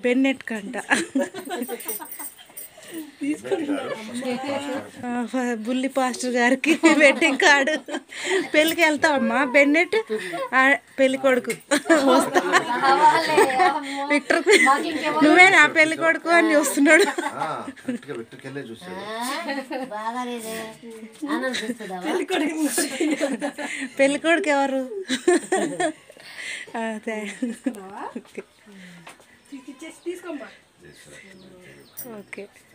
Bennett కంట ఆ, ఫ- బుల్లి పాస్టర్ గారికి వెడ్డింగ్ కార్డు పెళ్ళికి వెళ్తావమ్మా బెన్నెట్ ఆ, పెళ్లి కొడుకు వస్తా విక్టర్ నువ్వే నా పెళ్లి కొడుకు అని చూస్తున్నాడు కరెక్ట్గా వెట్టుకెళ్ళే చూసాడు బాగా లేదే అని అనిపిస్తుందా పెళ్లి కొడుకు ఎవరు అదే ఓకే